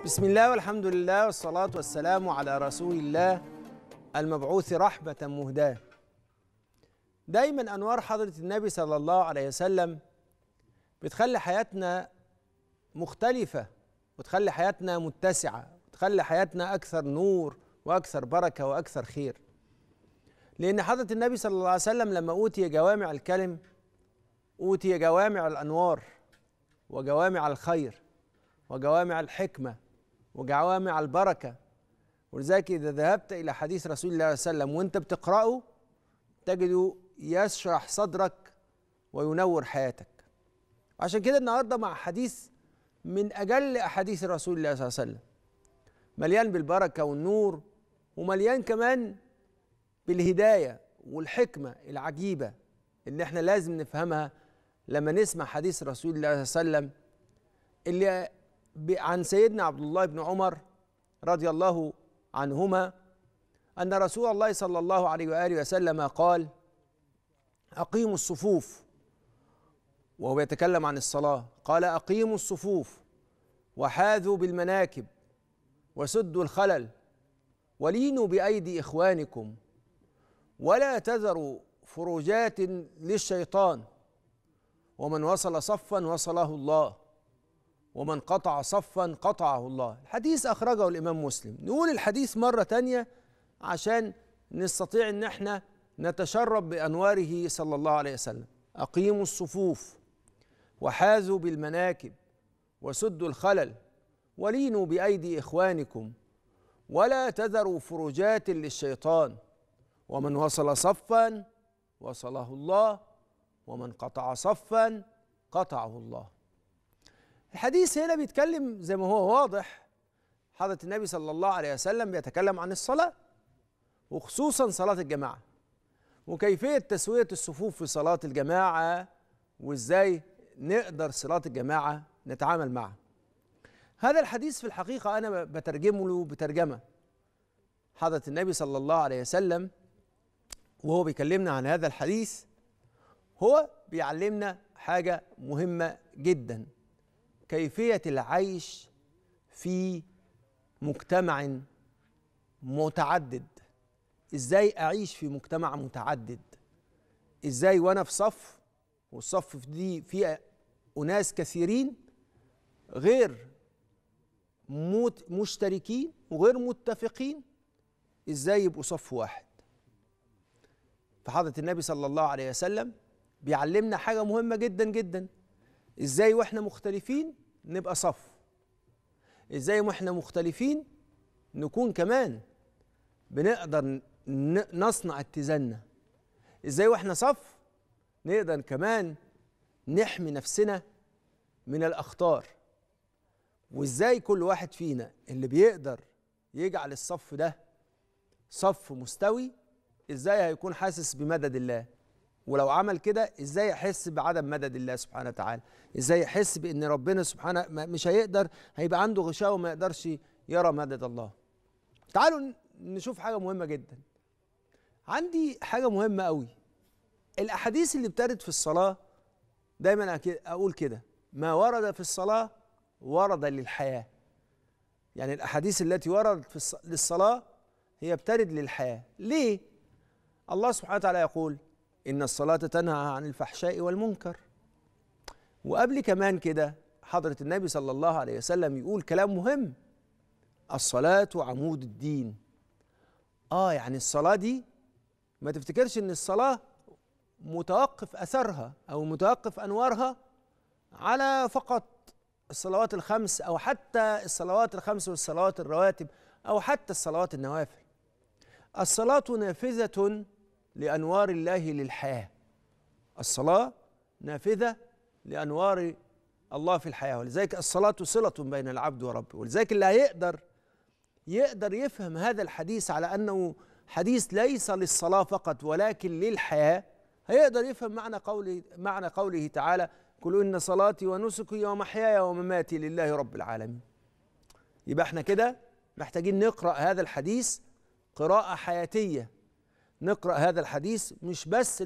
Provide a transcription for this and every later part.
بسم الله والحمد لله والصلاة والسلام على رسول الله المبعوث رحمة مهداة دايما أنوار حضرة النبي صلى الله عليه وسلم بتخلي حياتنا مختلفة وتخلي حياتنا متسعة وتخلي حياتنا أكثر نور وأكثر بركة وأكثر خير لأن حضرة النبي صلى الله عليه وسلم لما أوتي جوامع الكلم أوتي جوامع الأنوار وجوامع الخير وجوامع الحكمة وجوامع البركة ولذلك إذا ذهبت إلى حديث رسول الله صلى الله عليه وسلم وأنت بتقرأه تجده يشرح صدرك وينور حياتك عشان كده النهاردة مع حديث من أجل أحاديث رسول الله صلى الله عليه وسلم مليان بالبركة والنور ومليان كمان بالهداية والحكمة العجيبة اللي احنا لازم نفهمها لما نسمع حديث رسول الله صلى الله عليه وسلم اللي عن سيدنا عبد الله بن عمر رضي الله عنهما أن رسول الله صلى الله عليه وآله وسلم قال أقيموا الصفوف وهو يتكلم عن الصلاة قال أقيموا الصفوف وحاذوا بالمناكب وسدوا الخلل ولينوا بأيدي إخوانكم ولا تذروا فروجات للشيطان ومن وصل صفا وصله الله ومن قطع صفا قطعه الله الحديث أخرجه الإمام مسلم نقول الحديث مرة تانية عشان نستطيع أن احنا نتشرب بأنواره صلى الله عليه وسلم أقيموا الصفوف وحاذوا بالمناكب وسدوا الخلل ولينوا بأيدي إخوانكم ولا تذروا فرجات للشيطان ومن وصل صفا وصله الله ومن قطع صفا قطعه الله الحديث هنا بيتكلم زي ما هو واضح حضرة النبي صلى الله عليه وسلم بيتكلم عن الصلاة وخصوصا صلاة الجماعة وكيفية تسوية الصفوف في صلاة الجماعة وازاي نقدر صلاة الجماعة نتعامل معها هذا الحديث في الحقيقة أنا بترجمه له بترجمة حضرة النبي صلى الله عليه وسلم وهو بيكلمنا عن هذا الحديث هو بيعلمنا حاجة مهمة جدا كيفية العيش في مجتمع متعدد ازاي اعيش في مجتمع متعدد ازاي وانا في صف والصف دي فيه اناس كثيرين غير مت مشتركين وغير متفقين ازاي يبقوا صف واحد فحضرة النبي صلى الله عليه وسلم بيعلمنا حاجة مهمة جدا جدا ازاي واحنا مختلفين نبقى صف ازاي واحنا مختلفين نكون كمان بنقدر نصنع اتزاننا ازاي واحنا صف نقدر كمان نحمي نفسنا من الاخطار وازاي كل واحد فينا اللي بيقدر يجعل الصف ده صف مستوي ازاي هيكون حاسس بمدد الله ولو عمل كده ازاي يحس بعدم مدد الله سبحانه وتعالى ازاي يحس بان ربنا سبحانه مش هيقدر هيبقى عنده غشاوه وما يقدرش يرى مدد الله تعالوا نشوف حاجه مهمه جدا عندي حاجه مهمه قوي الاحاديث اللي بترد في الصلاه دايما اقول كده ما ورد في الصلاه ورد للحياه يعني الاحاديث التي وردت في الص... للصلاه هي بترد للحياه ليه الله سبحانه وتعالى يقول إن الصلاة تنهى عن الفحشاء والمنكر وقبل كمان كده حضرة النبي صلى الله عليه وسلم يقول كلام مهم الصلاة عمود الدين آه يعني الصلاة دي ما تفتكرش إن الصلاة متوقف أثرها أو متوقف أنوارها على فقط الصلوات الخمس أو حتى الصلوات الخمس والصلوات الرواتب أو حتى الصلوات النوافل الصلاة نافذة لأنوار الله للحياة الصلاة نافذة لأنوار الله في الحياة ولذلك الصلاة صلة بين العبد وربه ولذلك اللي هيقدر يقدر يفهم هذا الحديث على أنه حديث ليس للصلاة فقط ولكن للحياة هيقدر يفهم معنى قوله معنى قوله تعالى قل إن صلاتي ونسكي ومحياي ومماتي لله رب العالمين يبقى احنا كده محتاجين نقرأ هذا الحديث قراءة حياتية نقرأ هذا الحديث مش بس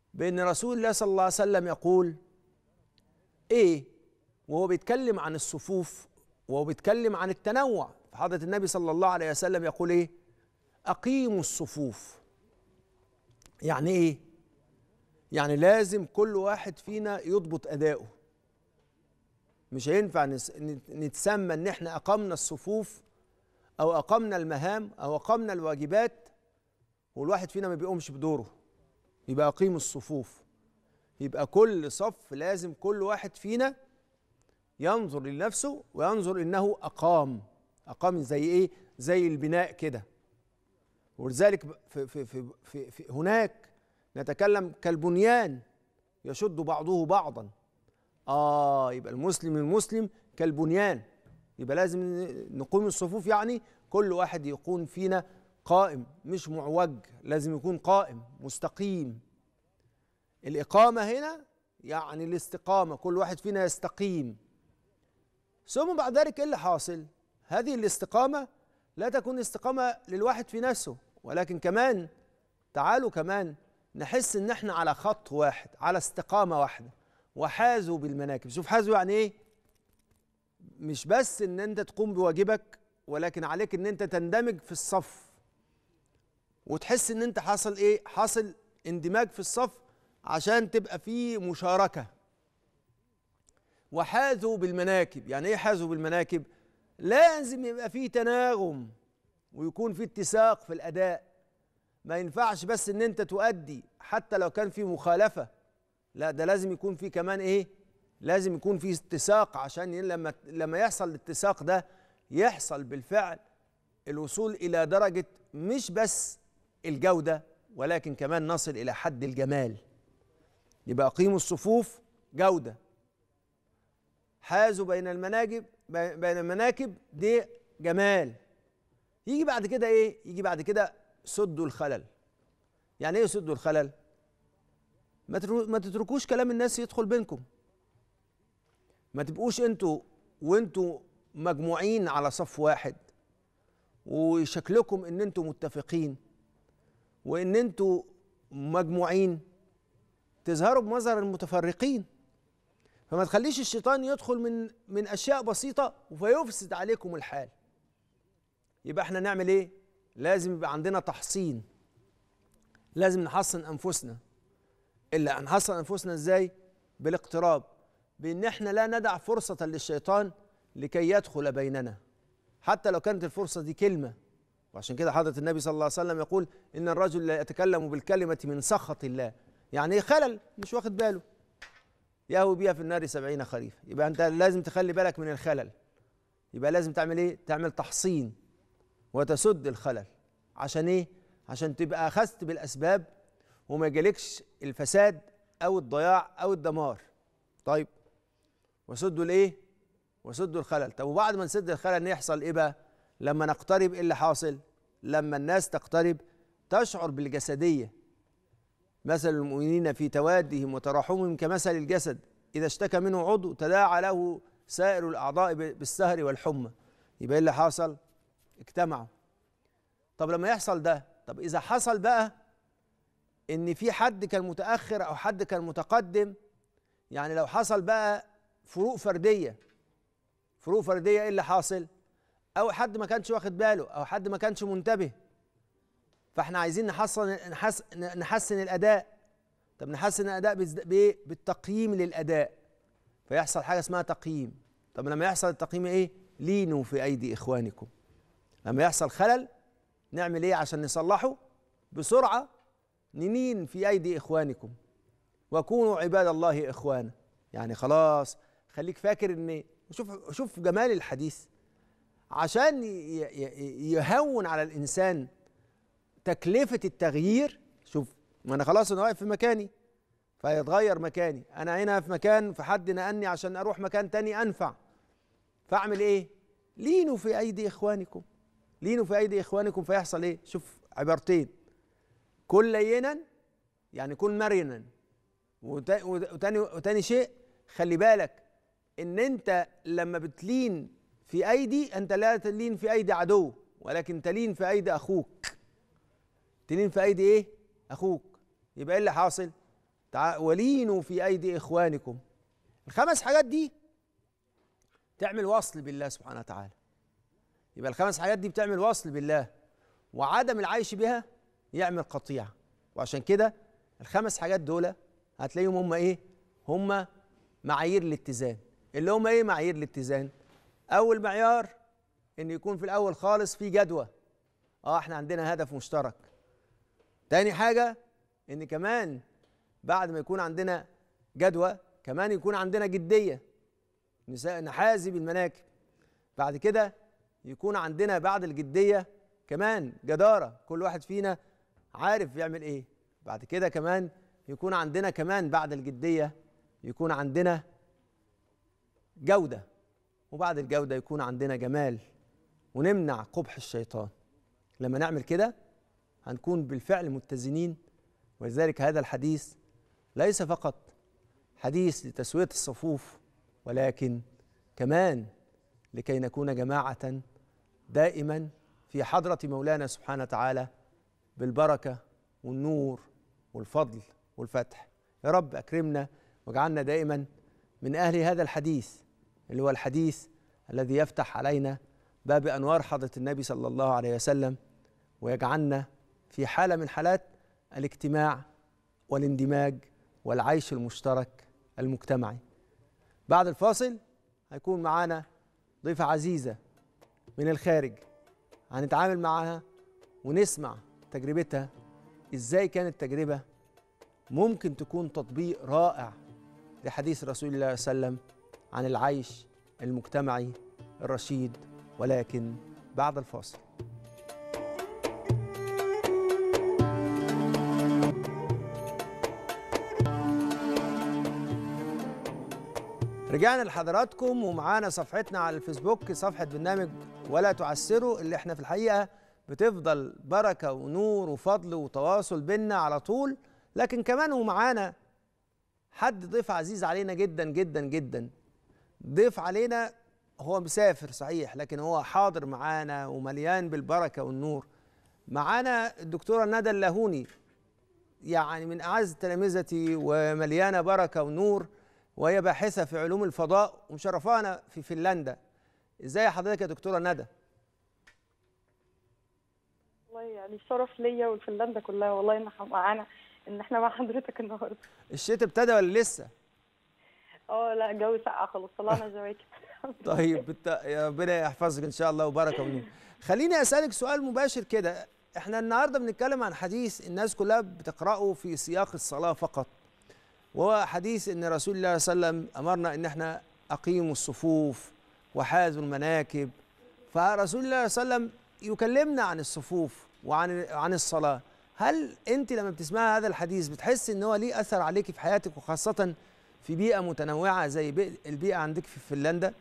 بأن رسول الله صلى الله عليه وسلم يقول إيه وهو بيتكلم عن الصفوف وهو بيتكلم عن التنوع فحضرة النبي صلى الله عليه وسلم يقول إيه أقيموا الصفوف يعني إيه يعني لازم كل واحد فينا يضبط أداؤه مش هينفع نتسمى ان احنا اقمنا الصفوف او اقمنا المهام او اقمنا الواجبات والواحد فينا ما بيقومش بدوره يبقى اقيم الصفوف يبقى كل صف لازم كل واحد فينا ينظر لنفسه وينظر انه اقام اقام زي ايه زي البناء كده ولذلك في, في, في, في, في هناك نتكلم كالبنيان يشد بعضه بعضا اه يبقى المسلم المسلم كالبنيان يبقى لازم نقوم الصفوف يعني كل واحد يكون فينا قائم مش معوج لازم يكون قائم مستقيم الإقامة هنا يعني الاستقامة كل واحد فينا يستقيم ثم بعد ذلك ايه اللي حاصل هذه الاستقامة لا تكون استقامة للواحد في نفسه ولكن كمان تعالوا كمان نحس ان احنا على خط واحد على استقامة واحدة وحازوا بالمناكب شوف حازوا يعني ايه مش بس ان انت تقوم بواجبك ولكن عليك ان انت تندمج في الصف وتحس ان انت حاصل ايه حاصل اندماج في الصف عشان تبقى في مشاركة وحازوا بالمناكب يعني ايه حازوا بالمناكب لازم يبقى في تناغم ويكون في اتساق في الاداء ما ينفعش بس ان انت تؤدي حتى لو كان في مخالفه لا ده لازم يكون في كمان ايه لازم يكون في اتساق عشان لما لما يحصل الاتساق ده يحصل بالفعل الوصول الى درجه مش بس الجوده ولكن كمان نصل الى حد الجمال يبقى قيموا الصفوف جوده حازوا بين المناجب بين المناكب دي جمال يجي بعد كده ايه يجي بعد كده سدوا الخلل يعني ايه سدوا الخلل ما تتركوش كلام الناس يدخل بينكم ما تبقوش انتوا وانتوا مجموعين على صف واحد وشكلكم ان انتوا متفقين وان انتوا مجموعين تظهروا بمظهر المتفرقين فما تخليش الشيطان يدخل من من اشياء بسيطه فيفسد عليكم الحال يبقى احنا نعمل ايه لازم يبقى عندنا تحصين لازم نحصن انفسنا الا هنحصن انفسنا ازاي بالاقتراب بان احنا لا ندع فرصه للشيطان لكي يدخل بيننا حتى لو كانت الفرصه دي كلمه وعشان كده حضره النبي صلى الله عليه وسلم يقول ان الرجل لا يتكلم بالكلمه من سخط الله يعني ايه خلل مش واخد باله يهوي بيها في النار سبعين خريفا يبقى انت لازم تخلي بالك من الخلل يبقى لازم تعمل ايه تعمل تحصين وتسد الخلل عشان ايه عشان تبقى اخذت بالاسباب وما يجيلكش الفساد او الضياع او الدمار طيب وسدوا الايه وسدوا الخلل طب وبعد ما نسد الخلل يحصل ايه بقى لما نقترب ايه اللي حاصل لما الناس تقترب تشعر بالجسديه مثل المؤمنين في توادهم وتراحمهم كمثل الجسد اذا اشتكى منه عضو تداعى له سائر الاعضاء بالسهر والحمى يبقى ايه اللي حصل اجتمعوا طب لما يحصل ده طب اذا حصل بقى ان في حد كان متاخر او حد كان متقدم يعني لو حصل بقى فروق فرديه فروق فرديه ايه اللي حاصل او حد ما كانش واخد باله او حد ما كانش منتبه فاحنا عايزين نحسن نحسن, نحسن الاداء طب نحسن الاداء بايه بالتقييم للاداء فيحصل حاجه اسمها تقييم طب لما يحصل التقييم ايه لينوا في ايدي اخوانكم لما يحصل خلل نعمل ايه عشان نصلحه بسرعه ننين في ايدي اخوانكم وكونوا عباد الله اخوانا يعني خلاص خليك فاكر ان شوف شوف جمال الحديث عشان يهون على الانسان تكلفه التغيير شوف ما انا خلاص انا واقف في مكاني فيتغير مكاني انا هنا في مكان في حد نقلني عشان اروح مكان تاني انفع فاعمل ايه لينوا في ايدي اخوانكم لينوا في ايدي اخوانكم فيحصل ايه شوف عبارتين كن لينا يعني كن مرنا وتاني وتاني شيء خلي بالك ان انت لما بتلين في ايدي انت لا تلين في ايدي عدو ولكن تلين في ايدي اخوك تلين في ايدي ايه اخوك يبقى ايه اللي حاصل تع- ولينوا في ايدي اخوانكم الخمس حاجات دي تعمل وصل بالله سبحانه وتعالى يبقى الخمس حاجات دي بتعمل وصل بالله وعدم العيش بها يعمل قطيعه وعشان كده الخمس حاجات دول هتلاقيهم هم ايه هم معايير الاتزان اللي هم ايه معايير الاتزان اول معيار ان يكون في الاول خالص في جدوى اه احنا عندنا هدف مشترك تاني حاجه ان كمان بعد ما يكون عندنا جدوى كمان يكون عندنا جديه نسا- نحازي بالمناكب بعد كده يكون عندنا بعد الجديه كمان جداره كل واحد فينا عارف يعمل ايه بعد كده كمان يكون عندنا كمان بعد الجديه يكون عندنا جوده وبعد الجوده يكون عندنا جمال ونمنع قبح الشيطان لما نعمل كده هنكون بالفعل متزنين ولذلك هذا الحديث ليس فقط حديث لتسويه الصفوف ولكن كمان لكي نكون جماعه دائما في حضره مولانا سبحانه وتعالى بالبركه والنور والفضل والفتح يا رب اكرمنا واجعلنا دائما من اهل هذا الحديث اللي هو الحديث الذي يفتح علينا باب انوار حضره النبي صلى الله عليه وسلم ويجعلنا في حاله من حالات الاجتماع والاندماج والعيش المشترك المجتمعي بعد الفاصل هيكون معانا ضيفه عزيزه من الخارج هنتعامل معها ونسمع تجربتها ازاي كانت تجربه ممكن تكون تطبيق رائع لحديث رسول الله صلى الله عليه وسلم عن العيش المجتمعي الرشيد ولكن بعد الفاصل رجعنا لحضراتكم ومعانا صفحتنا على الفيسبوك صفحة برنامج ولا تعسروا اللي احنا في الحقيقة بتفضل بركة ونور وفضل وتواصل بينا على طول لكن كمان ومعانا حد ضيف عزيز علينا جدا جدا جدا ضيف علينا هو مسافر صحيح لكن هو حاضر معانا ومليان بالبركة والنور معانا الدكتورة ندى اللاهوني يعني من أعز تلامذتي ومليانة بركة ونور وهي باحثة في علوم الفضاء ومشرفانا في فنلندا ازاي حضرتك يا دكتورة ندى والله يعني شرف ليا ولفنلندا كلها والله ان احنا معانا ان احنا مع حضرتك النهارده الشتاء ابتدى ولا لسه اه لا الجو سقع خلاص طلعنا جواكت طيب بالت... يا ربنا يحفظك ان شاء الله وبركه ونور خليني اسالك سؤال مباشر كده احنا النهارده بنتكلم عن حديث الناس كلها بتقراه في سياق الصلاه فقط وهو حديث ان رسول الله صلى الله عليه وسلم امرنا ان احنا اقيموا الصفوف وحاذوا المناكب فرسول الله صلى الله عليه وسلم يكلمنا عن الصفوف وعن عن الصلاه هل انت لما بتسمعي هذا الحديث بتحس ان هو ليه اثر عليك في حياتك وخاصه في بيئه متنوعه زي بيئة- البيئه عندك في فنلندا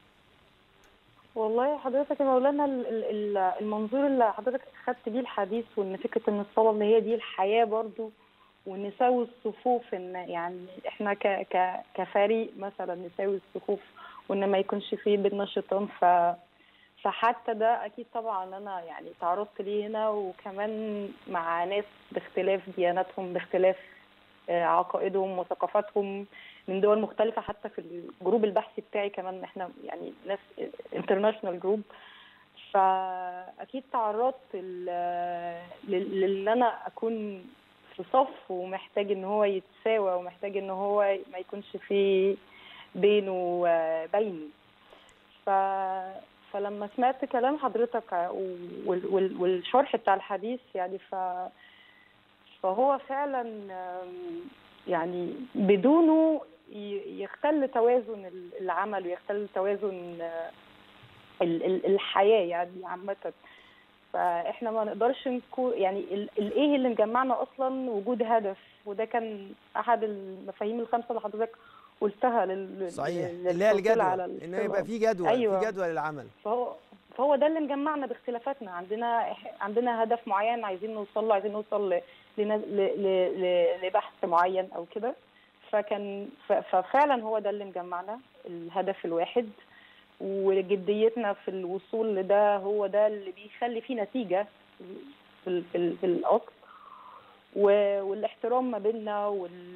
والله حضرتك يا مولانا ال- ال- ال- المنظور اللي حضرتك خدت بيه الحديث وان فكره ان الصلاه اللي هي دي الحياه برضو وان نساوي الصفوف ان يعني احنا ك ك كفريق مثلا نساوي الصفوف وان ما يكونش فيه بينا شيطان ف فحتى ده اكيد طبعا انا يعني تعرضت ليه هنا وكمان مع ناس باختلاف دياناتهم باختلاف آه، عقائدهم وثقافاتهم من دول مختلفة حتى في الجروب البحثي بتاعي كمان احنا يعني ناس انترناشونال جروب فأكيد تعرضت ل- لل- لان انا اكون في صف ومحتاج ان هو يتساوى ومحتاج ان هو ما يكونش في بينه آه، بيني ف فلما سمعت كلام حضرتك وال- وال- والشرح بتاع الحديث يعني ف فهو فعلا آم، يعني بدونه ي- يختل توازن ال- العمل ويختل توازن آه، ال- ال- الحياة يعني عامة فاحنا ما نقدرش نكون يعني ال- الايه اللي مجمعنا اصلا وجود هدف وده كان احد المفاهيم الخمسه اللي حضرتك قلتها لل صحيح لل- اللي هي للحصول على الجدول ان يبقى الصلة. في جدول أيوة. في جدول للعمل فهو فهو ده اللي مجمعنا باختلافاتنا عندنا إح- عندنا هدف معين عايزين نوصل له عايزين نوصل ل- لنا- ل- ل- ل- لبحث معين او كده فكان ف- ففعلا هو ده اللي مجمعنا الهدف الواحد وجديتنا في الوصول لده هو ده اللي بيخلي فيه نتيجة في, ال- في, ال- في الأصل و- والاحترام ما بيننا وال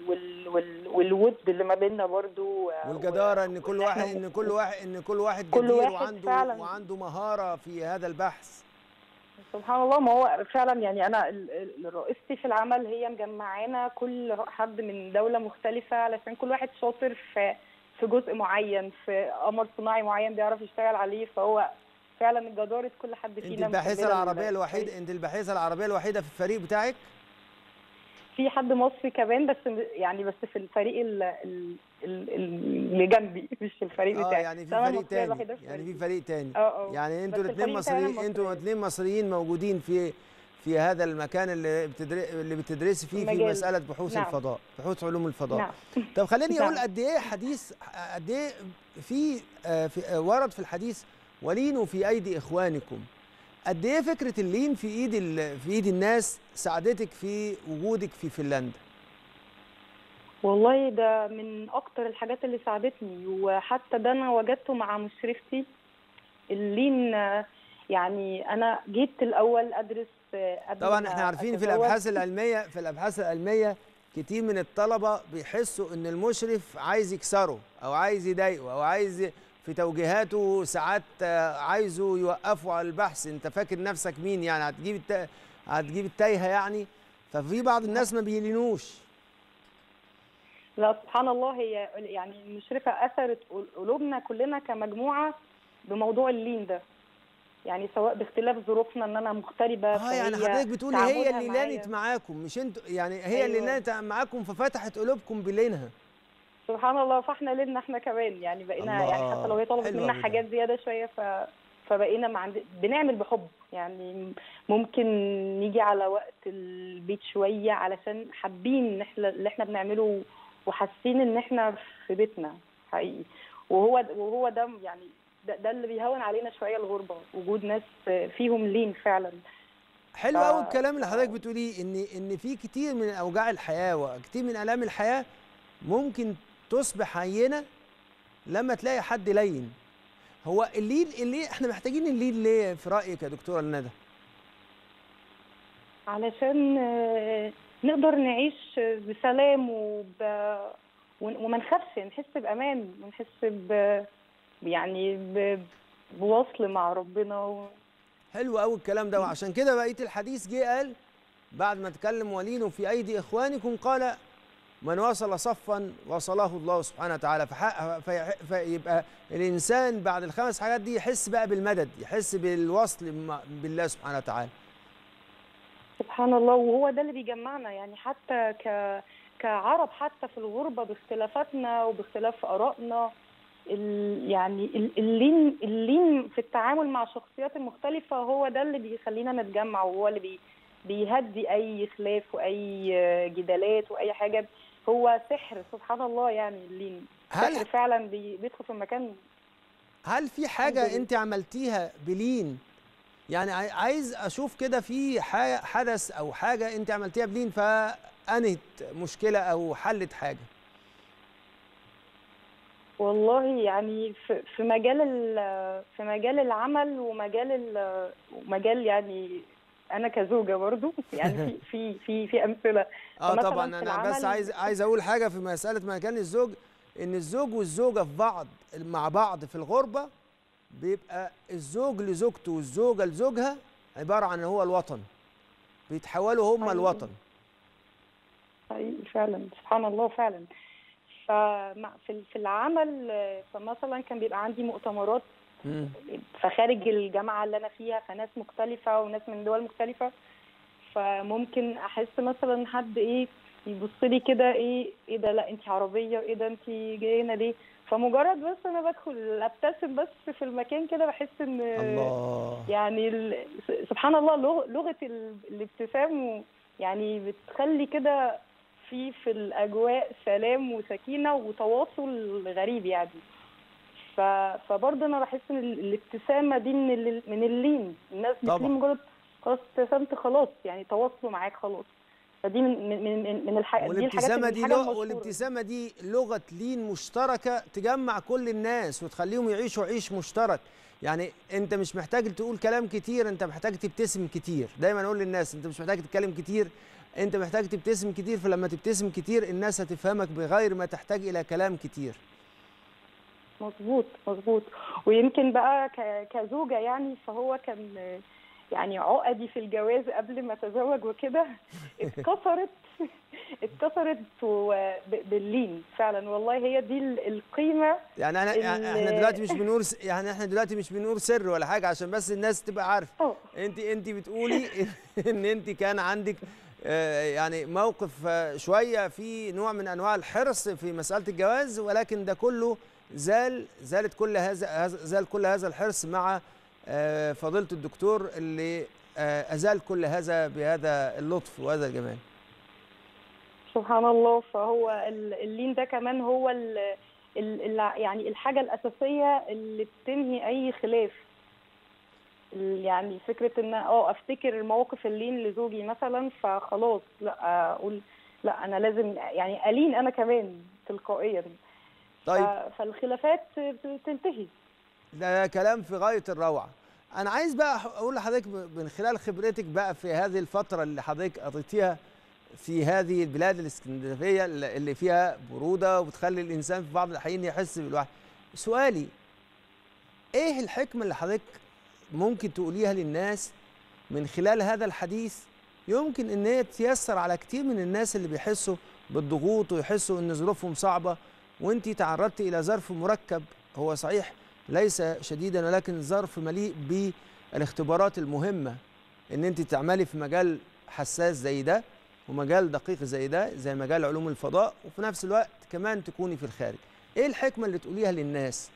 وال وال والود اللي ما بيننا برضو آه، والجداره و- ان كل وإن إحنا واحد ان كل واحد ان كل واحد كل جدير واحد وعنده فعلاً. وعنده مهاره في هذا البحث سبحان الله ما هو فعلا يعني انا ال- ال- رئيستي في العمل هي مجمعانا كل حد من دوله مختلفه علشان كل واحد شاطر في في جزء معين في قمر صناعي معين بيعرف يشتغل عليه فهو فعلا جداره كل حد انت فينا الباحثه مكملة العربيه ال- الوحيده انت الباحثه العربيه الوحيده في الفريق بتاعك في حد مصري كمان بس يعني بس في الفريق ال- ال- ال- اللي جنبي مش في الفريق اه بتاعي يعني في أنا فريق المصرية تاني الوحيدة في يعني في الفريق. فريق تاني اه اه يعني انتوا بس الاثنين الفريق بتاعنا مصريين انتوا مصريين. الاثنين مصريين موجودين في في هذا المكان اللي بتدر... اللي بتدرسي فيه في المجال. مساله بحوث نعم. الفضاء بحوث علوم الفضاء نعم طب خليني نعم. اقول قد ايه حديث قد ايه في, آه، في آه، ورد في الحديث ولينوا في ايدي اخوانكم قد ايه فكره اللين في ايد ال... في ايد الناس ساعدتك في وجودك في فنلندا والله ده من اكتر الحاجات اللي ساعدتني وحتى ده انا وجدته مع مشرفتي اللين آه، يعني انا جيت الاول ادرس آه، قبل طبعا ما احنا عارفين في أتزوج. الابحاث العلميه في الابحاث العلميه كتير من الطلبه بيحسوا ان المشرف عايز يكسره او عايز يضايقه او عايز ي- في توجيهاته ساعات آه، عايزه يوقفه على البحث انت فاكر نفسك مين يعني هتجيب الت... هتجيب التايهه يعني ففي بعض الناس ما بيلينوش لا سبحان الله هي يعني المشرفه اثرت قلوبنا كلنا كمجموعه بموضوع اللين ده يعني سواء باختلاف ظروفنا ان انا مغتربه اه يعني فهي حضرتك بتقولي هي تعاملها اللي معايا. لانت معاكم مش انتوا يعني هي اللي أيوة. لانت معاكم ففتحت قلوبكم بلينها سبحان الله فاحنا لنا احنا كمان يعني بقينا الله، يعني حتى لو هي طلبت حلو منا أوي ده. حاجات زياده شويه ف فبقينا مع بنعمل بحب يعني ممكن نيجي على وقت البيت شويه علشان حابين ان احنا اللي احنا بنعمله وحاسين ان احنا في بيتنا حقيقي وهو وهو ده يعني ده, ده اللي بيهون علينا شويه الغربه وجود ناس فيهم لين فعلا حلو ف- قوي الكلام اللي ف- حضرتك بتقوليه ان ان في كتير من اوجاع الحياه وكتير من الام الحياه ممكن تصبح هينه لما تلاقي حد لين هو اللين اللي احنا محتاجين اللين ليه في رايك يا دكتوره ندى علشان آه، نقدر نعيش بسلام وب... ون- وما نخافش نحس بأمان ونحس ب... يعني ب... بوصل مع ربنا و... حلو قوي الكلام ده وعشان كده بقيه الحديث جه قال بعد ما تكلم ولين في ايدي اخوانكم قال من وصل صفا وصله الله سبحانه وتعالى فح- في- فيبقى الانسان بعد الخمس حاجات دي يحس بقى بالمدد يحس بالوصل مع- بالله سبحانه وتعالى سبحان الله وهو ده اللي بيجمعنا يعني حتى ك... كعرب حتى في الغربة باختلافاتنا وباختلاف آرائنا ال... يعني ال- اللين اللين في التعامل مع الشخصيات المختلفة هو ده اللي بيخلينا نتجمع وهو اللي بي... بيهدي أي خلاف وأي جدالات وأي حاجة هو سحر سبحان الله يعني اللين هل سحر فعلا بي... بيدخل في المكان هل في الحمد حاجة لله. أنت عملتيها بلين يعني عاي- عايز أشوف كده في ح- حدث أو حاجة أنت عملتيها بلين فأنهت مشكلة أو حلت حاجة والله يعني في في مجال ال- في مجال العمل ومجال ال- ومجال يعني انا كزوجه برضو يعني في في في في امثله اه فمثلاً طبعا في انا بس العمل- عايز عايز اقول حاجه في مساله مكان الزوج ان الزوج والزوجه في بعض مع بعض في الغربه بيبقى الزوج لزوجته والزوجه لزوجها عباره عن هو الوطن بيتحولوا هم أيوة. الوطن حقيقي فعلا سبحان الله فعلا فمع في في العمل آه، فمثلا كان بيبقى عندي مؤتمرات مم. فخارج الجامعه اللي انا فيها فناس مختلفه وناس من دول مختلفه فممكن احس مثلا حد ايه يبص لي كده ايه ايه ده لا انت عربيه ايه ده انت جايه هنا ليه فمجرد بس انا بدخل ابتسم بس في المكان كده بحس ان الله يعني ال- سبحان الله لغ- لغه ال- الابتسام و- يعني بتخلي كده في في الاجواء سلام وسكينه وتواصل غريب يعني ف فبرضه انا بحس ان ال- الابتسامه دي من ال- من اللين الناس طبعا. بتلين مجرد خلاص ابتسمت خلاص يعني تواصلوا معاك خلاص فدي من من من, من الح... دي الحاجات والابتسامه من دي الحاجة لغ... المشهورة. والابتسامه دي لغه لين مشتركه تجمع كل الناس وتخليهم يعيشوا عيش مشترك يعني انت مش محتاج تقول كلام كتير انت محتاج تبتسم كتير دايما اقول للناس انت مش محتاج تتكلم كتير انت محتاج تبتسم كتير فلما تبتسم كتير الناس هتفهمك بغير ما تحتاج الى كلام كتير مظبوط مظبوط ويمكن بقى ك- كزوجة يعني فهو كان يعني عقدي في الجواز قبل ما اتزوج وكده اتكسرت اتكسرت و- ب- باللين فعلا والله هي دي ال- القيمة يعني انا ال- احنا دلوقتي مش بنقول س- يعني احنا دلوقتي مش بنقول سر ولا حاجه عشان بس الناس تبقى عارفه اه انت انت بتقولي ان انت كان عندك آه، يعني موقف آه، شويه في نوع من انواع الحرص في مساله الجواز ولكن ده كله زال زالت كل هذا هذا- زال كل هذا الحرص مع آه، فضيله الدكتور اللي آه، ازال كل هذا بهذا اللطف وهذا الجمال سبحان الله فهو ال- اللين ده كمان هو ال ال ال- يعني الحاجة الأساسية اللي بتنهي أي خلاف ال- يعني فكرة إن اه أفتكر مواقف اللين لزوجي مثلا فخلاص لا أقول لا أنا لازم يعني ألين أنا كمان تلقائيا طيب ف- فالخلافات بت- تنتهي ده كلام في غاية الروعة أنا عايز بقى أقول لحضرتك ب- من خلال خبرتك بقى في هذه الفترة اللي حضرتك قضيتيها في هذه البلاد الاسكندنافية اللي اللي فيها برودة وبتخلي الإنسان في بعض الأحيان يحس بالوحدة سؤالي إيه الحكمة اللي حضرتك ممكن تقوليها للناس من خلال هذا الحديث يمكن إن هي تيسر على كتير من الناس اللي بيحسوا بالضغوط ويحسوا إن ظروفهم صعبة وأنت تعرضتي إلى ظرف مركب هو صحيح ليس شديدا ولكن ظرف مليء بالاختبارات المهمة ان انت تعملي في مجال حساس زي ده ومجال دقيق زي ده زي مجال علوم الفضاء وفي نفس الوقت كمان تكوني في الخارج ايه الحكمة اللي تقوليها للناس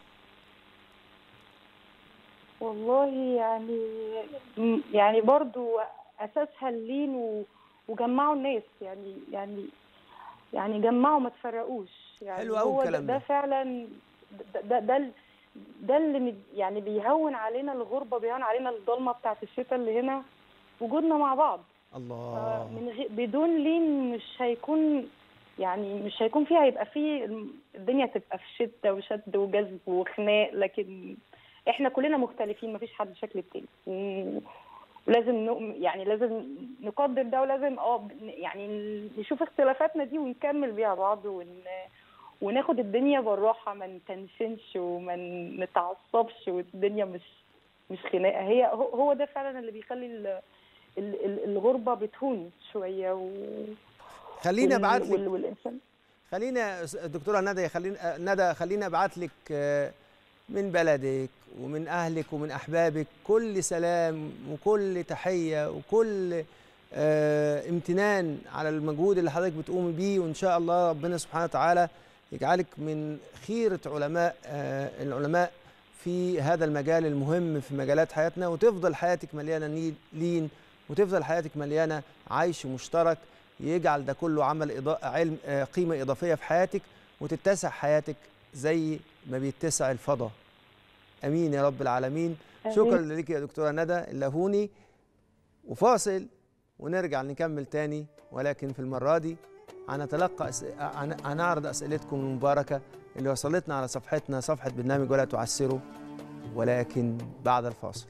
والله يعني م- يعني برضو اساسها اللين و- وجمعوا الناس يعني يعني يعني جمعوا ما تفرقوش يعني حلو أوي هو ده, الكلام ده ده. فعلا ده ده, ده, ال- ده اللي مد- يعني بيهون علينا الغربه بيهون علينا الضلمه بتاعت الشتاء اللي هنا وجودنا مع بعض الله من غير بدون لين مش هيكون يعني مش هيكون فيها هيبقى فيه الم- الدنيا تبقى في شده وشد وجذب وخناق لكن احنا كلنا مختلفين مفيش حد شكل التاني و- ولازم نؤم يعني لازم نقدر ده ولازم اه ب- يعني نشوف اختلافاتنا دي ونكمل بيها بعض ون وناخد الدنيا بالراحه ما نتنشنش وما نتعصبش والدنيا مش مش خناقه هي هو هو ده فعلا اللي بيخلي ال- ال- ال- الغربه بتهون شويه و خليني وال- ابعت لك وال- والانسان خلينا دكتوره ندى خلينا ندى خليني ابعت لك آه، من بلدك ومن اهلك ومن احبابك كل سلام وكل تحيه وكل آه، امتنان على المجهود اللي حضرتك بتقومي بيه وان شاء الله ربنا سبحانه وتعالى يجعلك من خيره علماء آه، العلماء في هذا المجال المهم في مجالات حياتنا وتفضل حياتك مليانه نيل- لين وتفضل حياتك مليانه عيش مشترك يجعل ده كله عمل إضاءة علم آه، قيمة إضافية في حياتك وتتسع حياتك زي ما بيتسع الفضاء أمين يا رب العالمين آمين. شكرا لك يا دكتورة ندى اللهوني وفاصل ونرجع نكمل تاني ولكن في المرة دي هنتلقى أس... هن- هنعرض أسئلتكم المباركة اللي وصلتنا على صفحتنا صفحة برنامج ولا تعسروا ولكن بعد الفاصل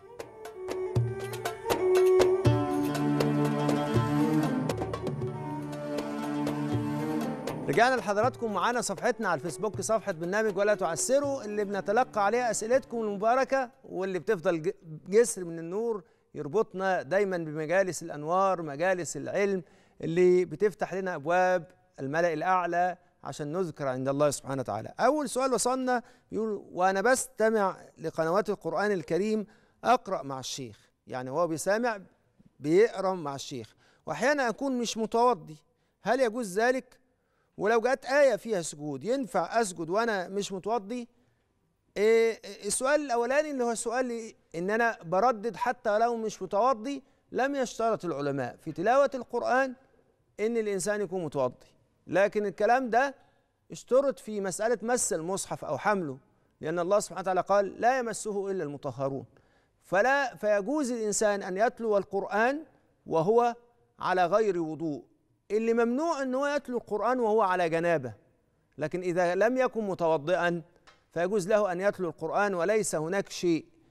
رجعنا لحضراتكم معانا صفحتنا على الفيسبوك صفحة برنامج ولا تعسروا اللي بنتلقى عليها أسئلتكم المباركة واللي بتفضل ج- جسر من النور يربطنا دايما بمجالس الأنوار مجالس العلم اللي بتفتح لنا أبواب الملأ الأعلى عشان نذكر عند الله سبحانه وتعالى أول سؤال وصلنا يقول وأنا بستمع لقنوات القرآن الكريم أقرأ مع الشيخ يعني هو بيسامع بيقرأ مع الشيخ وأحيانا أكون مش متوضي هل يجوز ذلك؟ ولو جت آية فيها سجود ينفع أسجد وأنا مش متوضي؟ إيه السؤال الأولاني اللي هو السؤال إن أنا بردد حتى لو مش متوضي لم يشترط العلماء في تلاوة القرآن إن الإنسان يكون متوضي لكن الكلام ده اشترط في مسألة مس المصحف أو حمله لأن الله سبحانه وتعالى قال لا يمسه إلا المطهرون فلا فيجوز الإنسان أن يتلو القرآن وهو على غير وضوء اللي ممنوع ان هو يتلو القرآن وهو على جنابه لكن إذا لم يكن متوضئا فيجوز له أن يتلو القرآن وليس هناك شيء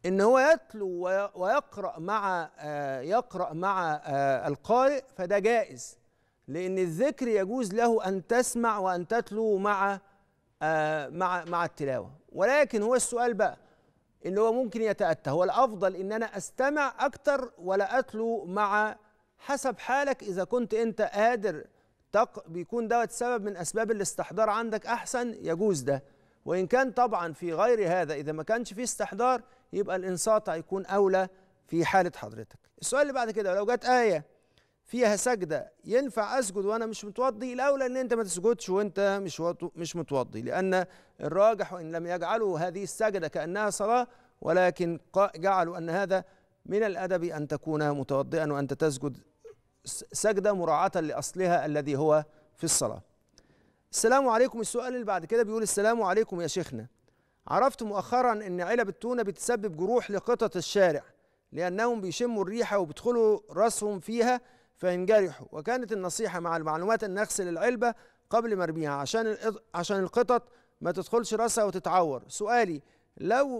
ان هو يتلو وي- ويقرا مع آه، يقرا مع آه، القارئ فده جائز لان الذكر يجوز له ان تسمع وان تتلو مع آه، مع مع التلاوه ولكن هو السؤال بقى اللي هو ممكن يتأتى هو الأفضل إن أنا أستمع أكتر ولا أتلو مع حسب حالك إذا كنت أنت قادر تق... بيكون دوت سبب من أسباب الاستحضار عندك أحسن يجوز ده وإن كان طبعا في غير هذا إذا ما كانش فيه استحضار يبقى الإنصات هيكون أولى في حالة حضرتك السؤال اللي بعد كده لو جت آية فيها سجدة ينفع أسجد وأنا مش متوضي الأولى إن أنت ما تسجدش وأنت مش وط- مش متوضي لأن الراجح وإن لم يجعلوا هذه السجدة كأنها صلاة ولكن قا- جعلوا أن هذا من الأدب أن تكون متوضئا وأنت تسجد س- سجدة مراعاة لأصلها الذي هو في الصلاة السلام عليكم السؤال اللي بعد كده بيقول السلام عليكم يا شيخنا عرفت مؤخرا ان علب التونه بتسبب جروح لقطط الشارع لانهم بيشموا الريحه وبيدخلوا راسهم فيها فينجرحوا وكانت النصيحه مع المعلومات ان اغسل العلبه قبل ما ارميها عشان القط- عشان القطط ما تدخلش راسها وتتعور سؤالي لو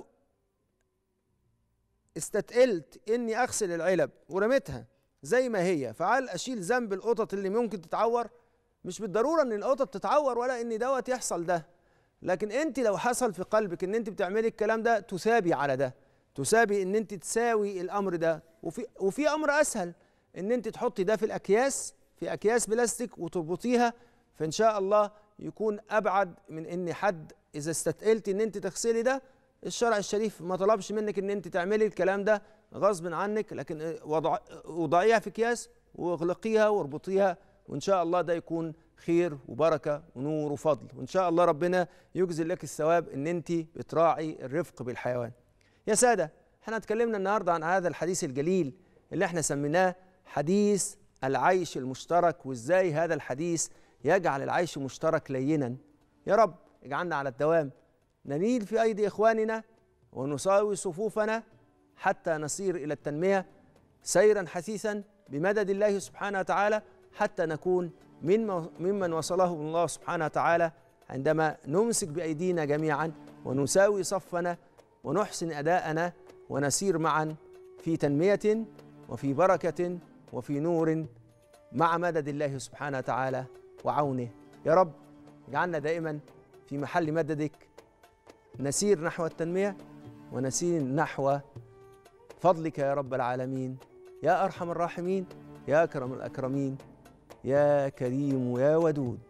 استتقلت اني اغسل العلب ورميتها زي ما هي فهل اشيل ذنب القطط اللي ممكن تتعور مش بالضروره ان القطط تتعور ولا ان دوت يحصل ده لكن انت لو حصل في قلبك ان انت بتعملي الكلام ده تثابي على ده تثابي ان انت تساوي الامر ده وفي وفي امر اسهل ان انت تحطي ده في الاكياس في اكياس بلاستيك وتربطيها فان شاء الله يكون ابعد من ان حد اذا استثقلتي ان انت تغسلي ده الشرع الشريف ما طلبش منك ان انت تعملي الكلام ده غصب عنك لكن وضع وضعيها في اكياس واغلقيها واربطيها وان شاء الله ده يكون خير وبركه ونور وفضل وان شاء الله ربنا يجزل لك الثواب ان انت بتراعي الرفق بالحيوان يا ساده احنا اتكلمنا النهارده عن هذا الحديث الجليل اللي احنا سميناه حديث العيش المشترك وازاي هذا الحديث يجعل العيش المشترك لينا يا رب اجعلنا على الدوام ننيل في ايدي اخواننا ونساوي صفوفنا حتى نصير الى التنميه سيرا حثيثا بمدد الله سبحانه وتعالى حتى نكون من ممن وصله الله سبحانه وتعالى عندما نمسك بايدينا جميعا ونساوي صفنا ونحسن اداءنا ونسير معا في تنميه وفي بركه وفي نور مع مدد الله سبحانه وتعالى وعونه يا رب اجعلنا دائما في محل مددك نسير نحو التنميه ونسير نحو فضلك يا رب العالمين يا ارحم الراحمين يا اكرم الاكرمين يا كريم يا ودود